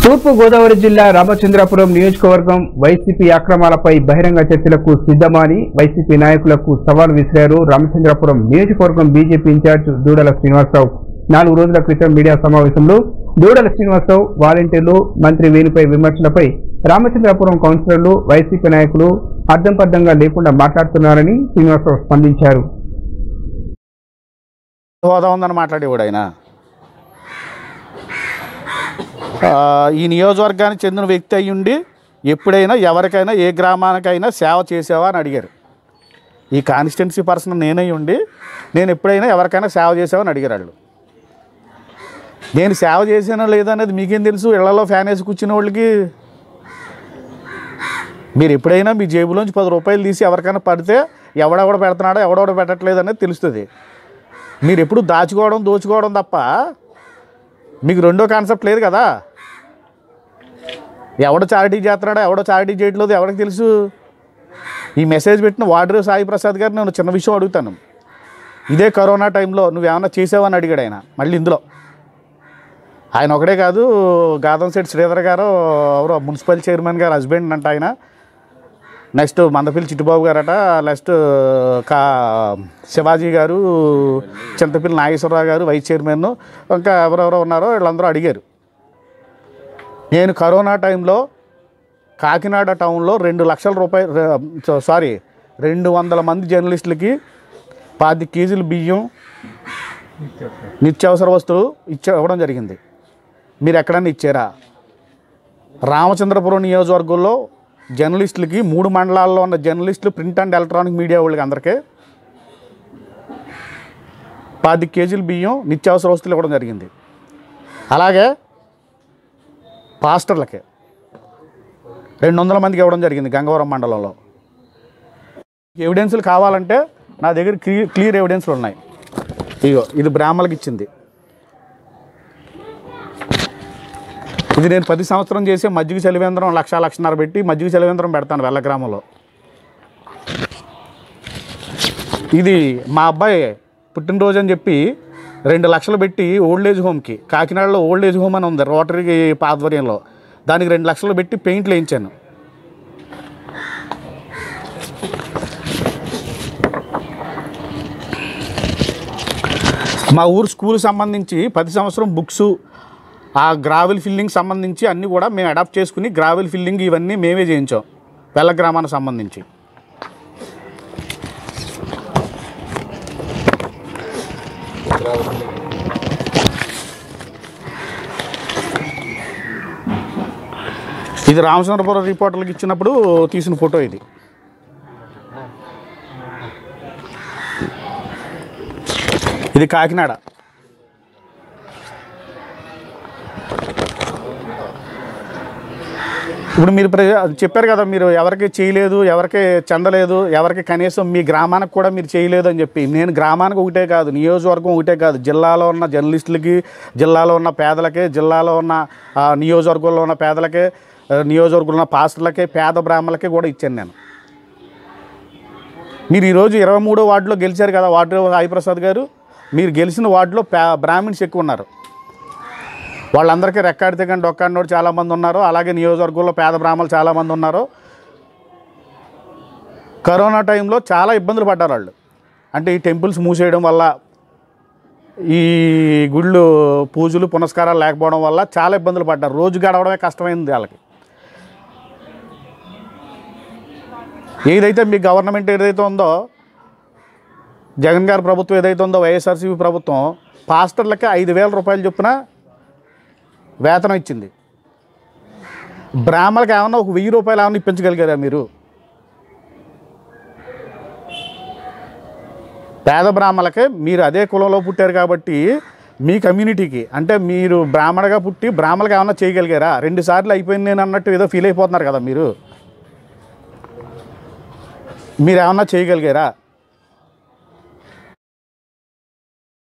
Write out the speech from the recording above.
తూర్పు గోదావరి జిల్లా రామచంద్రాపురం నియోజకవర్గం వైసీపీ అక్రమాలపై బహిరంగ చర్చలకు సిద్ధమని వైసీపీ నాయకులకు సవాల్ విసిరారు రామచంద్రాపురం నియోజకవర్గం బీజేపీ ఇన్ఛార్జ్ దూడల శ్రీనివాసరావు నాలుగు రోజుల క్రితం మీడియా సమావేశంలో దూడల శ్రీనివాసరావు వాలంటీర్లు మంత్రి వేణుపై విమర్శలపై రామచంద్రాపురం కౌన్సిలర్లు వైసీపీ నాయకులు అర్థంపర్థంగా లేకుండా మాట్లాడుతున్నారని శ్రీనివాసరావు స్పందించారు హోదా ఉందని మాట్లాడేవాడు ఆయన ఆ, ఈ నియోజకవర్గానికి చెందిన వ్యక్తి అయి ఉండి ఎప్పుడైనా ఎవరికైనా ఏ గ్రామానికైనా సేవ చేసావా అని అడిగారు ఈ కాన్స్టిట్యున్సీ పర్సన్ నేనై ఉండి నేను ఎప్పుడైనా ఎవరికైనా సేవ చేసావా అని అడిగారు వాళ్ళు నేను సేవ చేసానో లేదనేది మీకేం తెలుసు ఇళ్లలో ఫ్యాన్ వేసి కూర్చునే వాళ్ళకి మీరు ఎప్పుడైనా మీ జేబులోంచి పది రూపాయలు తీసి ఎవరికైనా పడితే ఎవడెవడ పెడుతున్నాడో ఎవడెవడ పెట్టట్లేదు అనేది తెలుస్తుంది మీరు ఎప్పుడు దాచుకోవడం దోచుకోవడం తప్ప మీకు రెండో కాన్సెప్ట్ లేదు కదా ఎవడో చారిటీ చేస్తున్నాడో ఎవడో చారిటీ చేయట్లేదు ఎవరికి తెలుసు ఈ మెసేజ్ పెట్టిన వాడ్రే సాయి ప్రసాద్ గారు నేను చిన్న విషయం అడుగుతాను ఇదే కరోనా టైంలో నువ్వేమన్నా చేసావని అడిగాడు ఆయన మళ్ళీ ఇందులో ఆయన ఒకడే కాదు గాదంశెట్టి శ్రీధర్ గారు ఎవరో మున్సిపల్ చైర్మన్ గారు హస్బెండ్ అంట ఆయన నెక్స్ట్ మందపల్లి చిట్టుబాబు గారట నెక్స్ట్ కా శివాజీ గారు చింతపల్లి నాగేశ్వరరావు గారు వైస్ చైర్మన్ ఇంకా ఎవరెవరో ఉన్నారో వీళ్ళందరూ అడిగారు నేను కరోనా టైంలో కాకినాడ టౌన్లో రెండు లక్షల రూపాయలు సారీ రెండు వందల మంది జర్నలిస్టులకి పాతి కేజీలు బియ్యం నిత్యావసర వస్తువులు ఇచ్చే ఇవ్వడం జరిగింది మీరు ఎక్కడన్నా ఇచ్చారా రామచంద్రపురం నియోజకవర్గంలో జర్నలిస్టులకి మూడు మండలాల్లో ఉన్న జర్నలిస్టులు ప్రింట్ అండ్ ఎలక్ట్రానిక్ మీడియా వాళ్ళకి అందరికీ పది కేజీలు బియ్యం నిత్యావసర వస్తువులు ఇవ్వడం జరిగింది అలాగే పాస్టర్లకి రెండు వందల మందికి ఇవ్వడం జరిగింది గంగవరం మండలంలో ఎవిడెన్సులు కావాలంటే నా దగ్గర క్లియర్ క్లియర్ ఎవిడెన్స్లు ఉన్నాయి ఇగో ఇది బ్రాహ్మణులకు ఇచ్చింది ఇది నేను ప్రతి సంవత్సరం చేసే మజ్జిగ చలివేంద్రం లక్ష లక్షన్నర పెట్టి మజ్జిగ చలివేంద్రం పెడతాను వెల్ల గ్రామంలో ఇది మా అబ్బాయి పుట్టినరోజు అని చెప్పి రెండు లక్షలు పెట్టి ఓల్డ్ ఏజ్ హోమ్కి కాకినాడలో ఓల్డ్ ఏజ్ హోమ్ అని ఉంది రోటరీ ఆధ్వర్యంలో దానికి రెండు లక్షలు పెట్టి పెయింట్లు వేయించాను మా ఊరు స్కూల్ సంబంధించి ప్రతి సంవత్సరం బుక్స్ ఆ గ్రావెల్ ఫిల్లింగ్ సంబంధించి అన్నీ కూడా మేము అడాప్ట్ చేసుకుని గ్రావెల్ ఫిల్లింగ్ ఇవన్నీ మేమే చేయించాం వెల్ల గ్రామానికి సంబంధించి ఇది రామచంద్రపురం రిపోర్టర్లకు ఇచ్చినప్పుడు తీసిన ఫోటో ఇది ఇది కాకినాడ ఇప్పుడు మీరు ప్ర- చెప్పారు కదా మీరు ఎవరికి చేయలేదు ఎవరికి చెందలేదు ఎవరికి కనీసం మీ గ్రామానికి కూడా మీరు చేయలేదు అని చెప్పి నేను గ్రామానికి ఒకటే కాదు నియోజకవర్గం ఒకటే కాదు జిల్లాలో ఉన్న జర్నలిస్టులకి జిల్లాలో ఉన్న పేదలకి జిల్లాలో ఉన్న ఆ, నియోజకవర్గంలో ఉన్న పేదలకి ఆ, నియోజకవర్గంలో ఉన్న పాస్టర్లకి పేద బ్రాహ్మణులకి కూడా ఇచ్చాను నేను మీరు ఈరోజు ఇరవై మూడో వార్డులో గెలిచారు కదా వార్డు సాయిప్రసాద్ గారు మీరు గెలిచిన వార్డులో పే బ్రాహ్మిన్స్ ఎక్కువ ఉన్నారు వాళ్ళందరికీ రెక్కాడితే కానీ డొక్కాడినోడు చాలామంది ఉన్నారు అలాగే నియోజకవర్గంలో పేద బ్రాహ్మణులు చాలామంది ఉన్నారు కరోనా టైంలో చాలా ఇబ్బందులు పడ్డారు వాళ్ళు అంటే ఈ టెంపుల్స్ మూసేయడం వల్ల ఈ గుళ్ళు పూజలు పునస్కారాలు లేకపోవడం వల్ల చాలా ఇబ్బందులు పడ్డారు రోజు గడవడమే కష్టమైంది వాళ్ళకి ఏదైతే మీ గవర్నమెంట్ ఏదైతే ఉందో జగన్ గారి ప్రభుత్వం ఏదైతే ఉందో వైఎస్ఆర్సీపీ ప్రభుత్వం పాస్టర్లకి ఐదు వేల రూపాయలు చొప్పున వేతనం ఇచ్చింది బ్రాహ్మణులకు ఏమన్నా ఒక వెయ్యి రూపాయలు ఏమన్నా ఇప్పించగలిగారా మీరు పేద బ్రాహ్మణులకి మీరు అదే కులంలో పుట్టారు కాబట్టి మీ కమ్యూనిటీకి అంటే మీరు బ్రాహ్మణగా పుట్టి బ్రాహ్మణులకు ఏమన్నా చేయగలిగారా రెండు సార్లు అయిపోయింది నేను అన్నట్టు ఏదో ఫీల్ అయిపోతున్నారు కదా మీరు మీరు ఏమన్నా చేయగలిగారా